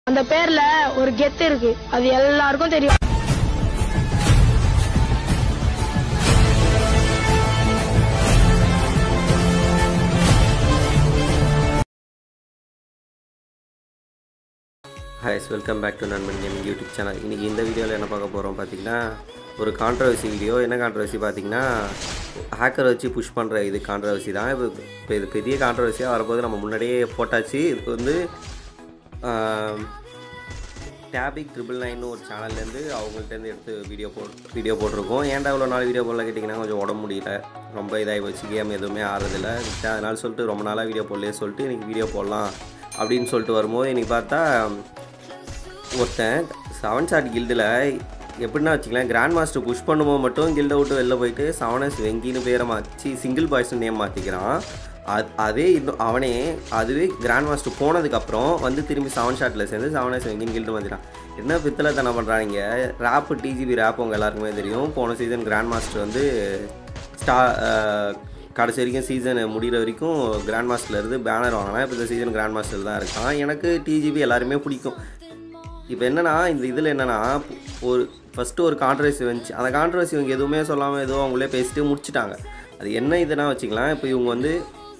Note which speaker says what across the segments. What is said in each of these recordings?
Speaker 1: அந்த பேர்ல ஒரு கெத்து இருக்கு அது எல்லாருக்கும் தெரியும்
Speaker 2: hi's welcome back to Nanban gaming YouTube channel இன்றைக்கி இந்த வீடியோவில் என்ன பார்க்க போகிறோம் பார்த்தீங்கன்னா ஒரு கான்ட்ரவர்சி வீடியோ என்ன கான்ட்ரவர்சி பார்த்தீங்கன்னா ஹேக்கர் வச்சு புஷ் பண்ணுற இது கான்ட்ரவர்சி தான் இப்போ இப்போ இது பெரிய கான்ட்ரவர்சியாக வரப்போது நம்ம முன்னாடியே போட்டாச்சு இது வந்து டேபிக் ட்ரிபிள் நைன் ஒரு சேனல்லேருந்து அவங்கள்ட்டேருந்து எடுத்து வீடியோ போ வீடியோ போட்டிருக்கோம் ஏன்டா இவ்வளோ நாள் வீடியோ போடல கேட்டிங்கன்னா கொஞ்சம் உடம்பு முடியல ரொம்ப இதாகி போச்சு கேம் எதுவுமே ஆறதில்ல அதனால சொல்லிட்டு ரொம்ப நாளாக வீடியோ போடலையே சொல்லிட்டு இன்றைக்கி வீடியோ போடலாம் அப்படின்னு சொல்லிட்டு வரும்போது இன்றைக்கி பார்த்தா ஒருத்தன் செவன் ஷாட் கில்டில் எப்படின்னா வச்சுக்கலாம் கிராண்ட் மாஸ்டர் புஷ் பண்ணும்போது மட்டும் கில்டை விட்டு வெளில போயிட்டு செவனஸ் வெங்கின்னு பேரை மாற்றி சிங்கிள் பாய்ஸ்னு நேம் மாற்றிக்கிறான் அது அதே இன்னும் அவனே அதுவே கிராண்ட் மாஸ்டர் போனதுக்கப்புறம் வந்து திரும்பி செவன் ஷாட்டில் சேர்ந்து செவனஸ் வெங்கின்னு கில்டு மாற்றிட்டான் என்ன பித்தளை தானே பண்ணுறாங்க ரேப்பு டிஜிபி ரேப் உங்கள் எல்லாருக்குமே தெரியும் போன சீசன் கிராண்ட் மாஸ்டர் வந்து ஸ்டா கடைசி வரைக்கும் சீசன் முடிகிற வரைக்கும் கிராண்ட் மாஸ்டர்லேருந்து பேனர் வாங்கினா இப்போ இந்த சீசன் கிராண்ட் மாஸ்டர் தான் இருக்கான் எனக்கு டிஜிபி எல்லாருமே பிடிக்கும் இப்போ என்னன்னா இந்த இதில் என்னன்னா ஒரு ஃபஸ்ட்டு ஒரு கான்ட்ரவர்சி வந்துச்சு அந்த கான்ட்ரவர்சி இவங்க எதுவுமே சொல்லாமல் ஏதோ அவங்களே பேசிட்டு முடிச்சிட்டாங்க அது என்ன இதுனா வச்சுக்கலாம் இப்போ இவங்க வந்து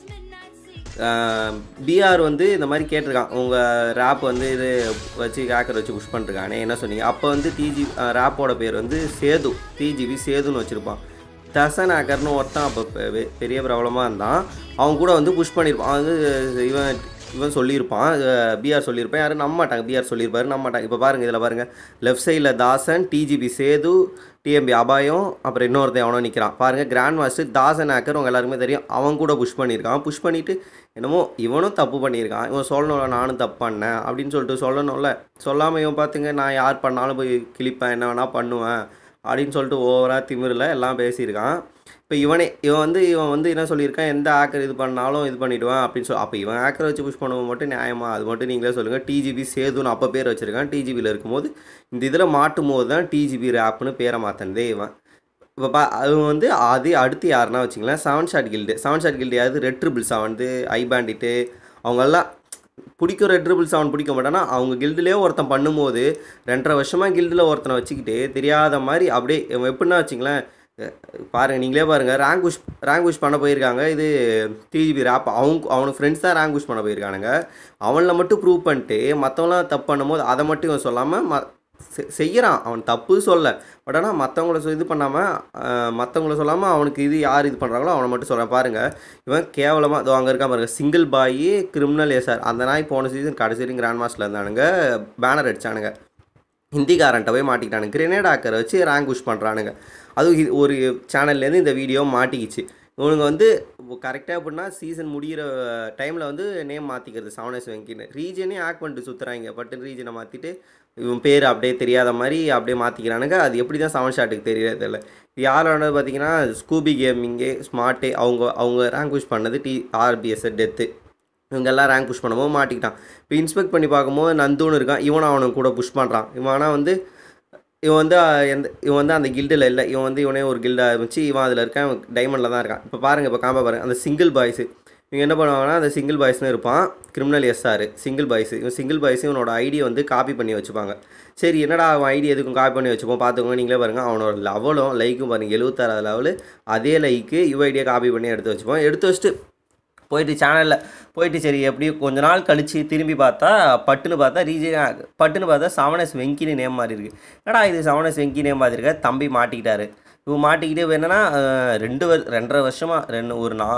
Speaker 2: பிஆர் வந்து இந்த மாதிரி கேட்டிருக்கான் உங்கள் ரேப் வந்து இது வச்சு ஹேக்கர் வச்சு புஷ் பண்ணிருக்கானே என்ன சொன்னீங்க அப்போ வந்து டிஜி ரேப்போட பேர் வந்து சேது டிஜிபி சேதுன்னு வச்சுருப்பான் தசன் ஹேக்கர்னு ஒருத்தன் அப்போ பெ- பெரிய பிரபலமாக இருந்தான் அவன் கூட வந்து புஷ் பண்ணியிருப்பான் அவன் வந்து இவன் இவன் சொல்லியிருப்பான் பிஆர் சொல்லியிருப்பான் யாரும் நம்ப மாட்டாங்க பிஆர் சொல்லியிருப்பாரு நம்ப மாட்டாங்க இப்போ பாருங்கள் இதில் பாருங்கள் லெஃப்ட் சைடில் தாசன் டிஜிபி சேது டிஎம்பி அபாயம் அப்புறம் இன்னொருத்தன் அவனும் நிற்கிறான் பாருங்கள் கிராண்ட் மாஸ்டர் தாசன் ஹேக்கர் உங்க எல்லாருக்குமே தெரியும் அவன் கூட புஷ் பண்ணியிருக்கான் புஷ் பண்ணிவிட்டு என்னமோ இவனும் தப்பு பண்ணியிருக்கான் இவன் சொல்லணும்ல நானும் தப்பு பண்ணேன் அப்படின்னு சொல்லிட்டு சொல்லணும்ல சொல்லாமல் இவன் பார்த்துங்க நான் யார் பண்ணாலும் போய் கிழிப்பேன் என்ன வேணால் பண்ணுவேன் அப்படின்னு சொல்லிட்டு ஓவராக திமிரில் எல்லாம் பேசியிருக்கான் இப்போ இவனே இவன் வந்து இவன் வந்து என்ன சொல்லியிருக்கான் எந்த ஆக்கர் இது பண்ணாலும் இது பண்ணிவிடுவேன் அப்படின்னு சொல்லி அப்போ இவன் ஆக்கரை வச்சு புஷ் பண்ணுவோம் மட்டும் நியாயமா அது மட்டும் நீங்களே சொல்லுங்கள் டிஜிபி சேதுன்னு அப்போ பேர் வச்சுருக்கான் டிஜிபியில் இருக்கும்போது இந்த இதில் மாட்டும் போது தான் டிஜிபி ரேப்னு பேரை மாற்றினதே இவன் இப்போ பா அது வந்து அது அடுத்து யாருன்னா வச்சுங்களேன் seven shot guild seven shot guild யாவது ரெட் ட்ரிபிள்ஸா வந்து ஐ பேண்டிட்டு அவங்கெல்லாம் பிடிக்கும் ரெட் ட்ரிபிள்ஸ் அவன் பிடிக்க மாட்டானா அவங்க கில்டுலேயே ஒருத்தன் பண்ணும்போது ரெண்டரை வருஷமாக கில்டில் ஒருத்தனை வச்சுக்கிட்டு தெரியாத மாதிரி அப்படியே இவன் எப்படின்னா வச்சுங்களேன் பாருங்கள் நீங்களே பாருங்கள் ரேங்க் புஷ் ரேங்க் புஷ் பண்ண போயிருக்காங்க இது டிஜிபி ரேப் அவங்க அவனுக்கு ஃப்ரெண்ட்ஸ் தான் ரேங்க் புஷ் பண்ண போயிருக்கானுங்க அவனில் மட்டும் ப்ரூவ் பண்ணிட்டு மற்றவங்களாம் தப்பு பண்ணும்போது அதை மட்டும் இவன் சொல்லாமல் ம செ- செய்யறான் அவன் தப்பு சொல்ல பட் ஆனால் மற்றவங்கள சொ- இது பண்ணாமல் மற்றவங்கள சொல்லாமல் அவனுக்கு இது யார் இது பண்ணுறாங்களோ அவனை மட்டும் சொல்கிறேன் பாருங்கள் இவன் கேவலமாக இதோ அங்கே இருக்கான் பாருங்க சிங்கிள் பாய் கிரிமினல் ஏசார் அந்த நாய் போன சீசன் கடைசி வரைக்கும் கிராண்ட் மாஸ்டரில் இருந்தானுங்க பேனர் அடிச்சானுங்க ஹிந்திக்காரன்ட்ட போய் மாட்டிக்கிட்டானுங்க கிரெனேட் ஆக்கரை வச்சு ரேங்க் புஷ் பண்ணுறானுங்க அதுவும் இது- ஒரு சேனல்லேருந்து இந்த வீடியோ மாட்டிக்கிச்சு இவனுங்க வந்து கரெக்டாக எப்படின்னா சீசன் முடிகிற டைமில் வந்து நேம் மாற்றிக்கிறது செவனஸ் வெங்கின்னு ரீஜனே ஆக்ட் பண்ணிட்டு சுற்றுறாங்க பட்டு ரீஜனை மாற்றிட்டு இவன் பேர் அப்படியே தெரியாத மாதிரி அப்படியே மாற்றிக்கிறானுங்க அது எப்படி தான் செவன் ஷாட்டுக்கு தெரியறது இல்லை இது யாரோட பார்த்தீங்கன்னா ஸ்கூபி கேமிங்கு ஸ்மார்ட்டு அவங்க அவங்க ரேங்க் புஷ் பண்ணது டி ஆர்பிஎஸ் டெத்து இவங்க எல்லாம் ரேங்க் புஷ் பண்ணும்போது மாட்டிக்கிட்டான் இப்போ இன்ஸ்பெக்ட் பண்ணி பார்க்கும்போது நந்துன்னு இருக்கான் இவனும் அவனுக்கு கூட புஷ் பண்ணுறான் இவன் ஆனால் வந்து இவன் வந்து அஹ், எந்த இவன் வந்து அந்த கில்டில் இல்லை இவன் வந்து இவனே ஒரு கில்டாக ஆரம்பிச்சு இவன் அதில் இருக்கான் இவன் டைமண்டில் தான் இருக்கான் இப்போ பாருங்கள் இப்போ காம்ப பாருங்க அந்த சிங்கிள் பாய்ஸு இவங்க என்ன பண்ணுவாங்கன்னா அந்த சிங்கிள் பாய்ஸ்னு இருப்பான் கிரிமினல் எஸ்ஆர் சிங்கிள் பாய்ஸ் இவன் சிங்கிள் பாய்ஸ் இவனோட ஐடியை வந்து காப்பி பண்ணி வச்சுப்பாங்க சரி என்னடா அவன் ஐடி எதுக்கும் காப்பி பண்ணி வச்சுப்போம் பார்த்துக்கோங்க நீங்களே பாருங்கள் அவனோட லெவலும் லைக்கும் பாருங்கள் எழுபத்தாறாவது லெவலு அதே லைக்கு இவ ஐடியை காப்பி பண்ணி எடுத்து வச்சுப்போம் எடுத்து வச்சுட்டு போயிட்டு சேனலில் போயிட்டு சரி எப்படியும் கொஞ்ச நாள் கழித்து திரும்பி பார்த்தா பட்டுன்னு பார்த்தா ரீஜன் பட்டுன்னு பார்த்தா சவனஸ் வெங்கின்னு நேம் மாதிரி இருக்கு என்னடா இது சவனஸ் வெங்கி நேம் மாதிரி இருக்க தம்பி மாட்டிக்கிட்டாரு இவன் மாட்டிக்கிட்டு இப்ப என்னன்னா அஹ், ரெண்டு வரு ரெண்டரை வருஷமாக ரெண்டு ஒரு நா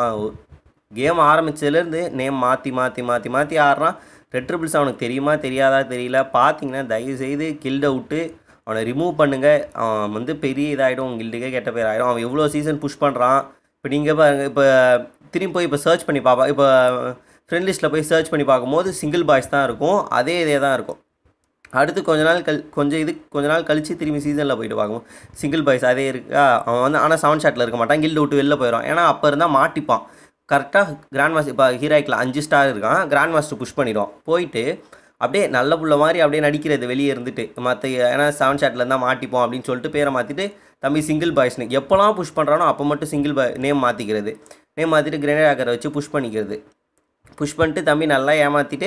Speaker 2: கேம் ஆரம்பிச்சதுலேருந்து நேம் மாற்றி மாற்றி மாற்றி மாற்றி ஆடுறான் ரெட் ட்ரிபிள்ஸ் அவனுக்கு தெரியுமா தெரியாதா தெரியல பார்த்தீங்கன்னா தயவுசெய்து கில்டை விட்டு அவனை ரிமூவ் பண்ணுங்க அவன் வந்து பெரிய இதாகிடும் கில்டுக்கே கெட்ட பேர் ஆகிடும் அவன் எவ்வளோ சீசன் புஷ் பண்ணுறான் இப்போ நீங்கள் பாருங்க இப்போ திரும்பி போய் இப்போ சர்ச் பண்ணி பார்ப்பா இப்போ ஃப்ரெண்ட் லிஸ்ட்டில் போய் சர்ச் பண்ணி பார்க்கும்போது சிங்கிள் பாய்ஸ் தான் இருக்கும் அதே இதே தான் இருக்கும் அடுத்து கொஞ்ச நாள் கழி கொஞ்சம் இது கொஞ்ச நாள் கழிச்சு திரும்பி சீசனில் போயிட்டு பார்க்கும் சிங்கிள் பாய்ஸ் அதே இருக்கா அவன் வந்து ஆனால் செவன் ஷாட்டில் இருக்க மாட்டான் கில்டு விட்டு வெளில போயிடும் ஏன்னா அப்போ இருந்தால் மாட்டிப்பான் கரெக்டாக கிராண்ட் மாஸ்டர் இப்போ ஹீராய்க்கில் அஞ்சு ஸ்டார் இருக்கான் கிராண்ட் மாஸ்டர் புஷ் பண்ணிடுவான் போயிட்டு அப்படியே நல்ல புள்ள மாதிரி அப்படியே நடிக்கிறது வெளியே இருந்துட்டு மற்ற ஏன்னா செவன் ஷாட்டில் இருந்தால் மாட்டிப்போம் அப்படின்னு சொல்லிட்டு பேரை மாற்றிட்டு தம்பி சிங்கிள் பாய்ஸ்னு எப்போல்லாம் புஷ் பண்ணுறானோ அப்போ மட்டும் சிங்கிள் பாய் நேம் மாற்றிக்கிறது நேம் மாற்றிட்டு கிரேனேட் ஆக்கரை வச்சு புஷ் பண்ணிக்கிறது புஷ் பண்ணிட்டு தம்பி நல்லா ஏமாற்றிட்டு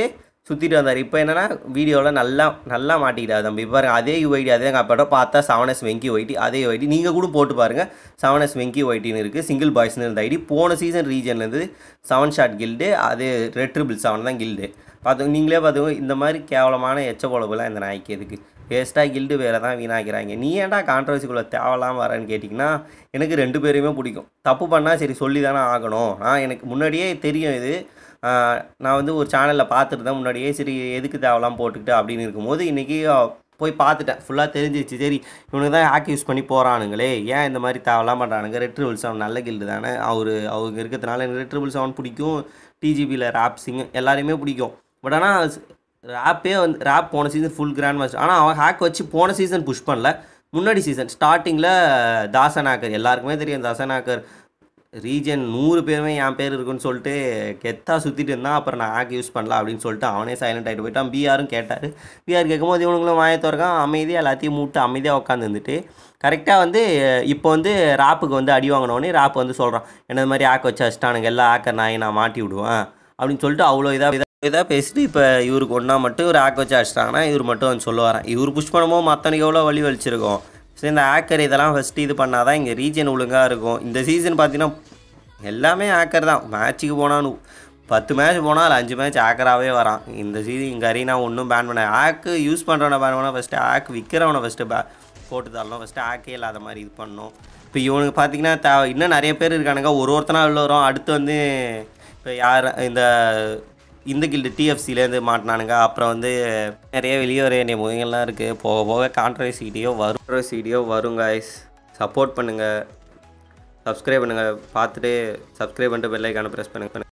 Speaker 2: சுற்றிட்டு வந்தார் இப்போ என்னன்னா வீடியோவில் நல்லா நல்லா மாட்டிக்கிட்டார் தம்பி பாருங்க அதே யூஐடி அதே அப்போ பார்த்தா செவன் எஸ் வெங்கி ஒயிட்டி அதே யூஐடி நீங்கள் கூட போட்டு பாருங்கள் செவன் எஸ் வெங்கி ஒயிட்டின்னு இருக்குது சிங்கிள் பாய்ஸ்னு இருந்த ஐடி போன சீசன் ரீஜன்லேருந்து செவன் ஷாட் கில்டு அது ரெட் ட்ரிபிள் செவன் தான் கில்டு பார்த்து நீங்களே பார்த்துக்கோ இந்த மாதிரி கேவலமான எச்ச பொழப்புலாம் இந்த நாய்க்கு எதுக்கு வேஸ்ட்டாக கில்டு வேறு தான் வீணாக்கிறாங்க நீ ஏன்டா கான்ட்ரவர்சிக்குள்ளே தேவலாம் வரேன்னு கேட்டிங்கன்னா எனக்கு ரெண்டு பேரையுமே பிடிக்கும் தப்பு பண்ணால் சரி சொல்லி தானே ஆகணும் நான் எனக்கு முன்னாடியே தெரியும் இது ஆஹ் நான் வந்து ஒரு சேனலில் பார்த்துட்டு தான் முன்னாடியே சரி எதுக்கு தேவலாம் போட்டுக்கிட்டு அப்படின்னு இருக்கும்போது இன்றைக்கி போய் பார்த்துட்டேன் ஃபுல்லாக தெரிஞ்சிச்சு சரி இவனுக்கு தான் ஹேக் யூஸ் பண்ணி போகிறானுங்களே ஏன் இந்த மாதிரி தேவலாம் பண்ணுறானுங்க ரெட் ட்ரிபிள் செவன் நல்ல கில்டு தானே அவர் அவங்க இருக்கிறதுனால எனக்கு ரெட் ட்ரிபிள் செவன் பிடிக்கும் டிஜிபியில் ரேப் சிங் எல்லாரையுமே பிடிக்கும் பட் ஆனால் ரேப்பே வந்து ரேப் போன சீசன் ஃபுல் கிராண்ட் மாஸ்டர் ஆனால் அவன் ஹேக் வச்சு போன சீசன் புஷ் பண்ணல முன்னாடி சீசன் ஸ்டார்டிங்கில் தாசனாக்கர் எல்லாருக்குமே தெரியும் தாசனாக்கர் ரீஜன் நூறு பேருமே என் பேர் இருக்குன்னு சொல்லிட்டு கெத்தாக சுற்றிட்டு இருந்தான் அப்புறம் நான் ஹேக் யூஸ் பண்ணல அப்படின்னு சொல்லிட்டு அவனே சைலண்ட் ஆகிட்டு போயிட்டான் பிஆரும் கேட்டார் பிஆர் கேட்கும்போது இவனுங்களும் வாயை திறக்கான் அமைதியாக எல்லாத்தையும் மூட்டு அமைதியாக உட்காந்து இருந்துட்டு கரெக்டாக வந்து இப்போ வந்து ராப்புக்கு வந்து அடி வாங்கினோடனே ராப் வந்து சொல்கிறான் என்ன மாதிரி ஹேக் வச்சு வச்சிட்டானுங்க எல்லா ஹேக்கர் நாயை நான் மாட்டி விடுவேன் அப்படின்னு சொல்லிட்டு அவ்வளோ இதாக இதாக பேசிட்டு இப்போ இவருக்கு ஒன்றா மட்டும் ஒரு ஹேக் வச்சு அடிச்சிட்டாங்கன்னா இவர் மட்டும் வந்து சொல்லுவாரான் இவர் புஷ் பண்ணும்போது மற்றவனுக்கு எவ்வளோ வழி வலிச்சிருக்கும் சரி இந்த ஹேக்கர் இதெல்லாம் ஃபஸ்ட்டு இது பண்ணால் தான் இங்கே ரீஜன் ஒழுங்காக இருக்கும் இந்த சீசன் பார்த்தீங்கன்னா எல்லாமே ஹேக்கர் தான் மேட்ச்சுக்கு போனாலும் பத்து மேட்ச் போனால் அதில் அஞ்சு மேட்ச் ஹேக்கராகவே வரான் இந்த சீசன் இங்கே அரீனா ஒன்றும் பேன் பண்ண ஹேக்கு யூஸ் பண்ணுறவனை பேன் பண்ணால் ஃபஸ்ட்டு ஹேக் விற்கிறவனை ஃபஸ்ட்டு பே போட்டு தரணும் ஃபஸ்ட்டு ஹேக்கே இல்லாத மாதிரி இது பண்ணணும் இப்போ இவனுக்கு பார்த்தீங்கன்னா த இன்னும் நிறைய பேர் இருக்கானுங்க ஒரு ஒருத்தனா உள்ள வரும் அடுத்து வந்து இப்போ யார் இந்த இந்த கில்டு டிஎஃப்சிலேருந்து மாட்டினானுங்க அப்புறம் வந்து நிறைய வெளியே வர வேண்டிய முகங்கள்லாம் இருக்குது போக போக கான்ட்ரவர்சி வீடியோ வரும் கான்ட்ரவர்சி வீடியோ வரும் guys சப்போர்ட் பண்ணுங்கள் சப்ஸ்கிரைப் பண்ணுங்கள் பார்த்துட்டு சப்ஸ்கிரைப் பண்ணிட்டு பெல் ஐக்கானை ப்ரெஸ் பண்ணுங்கள்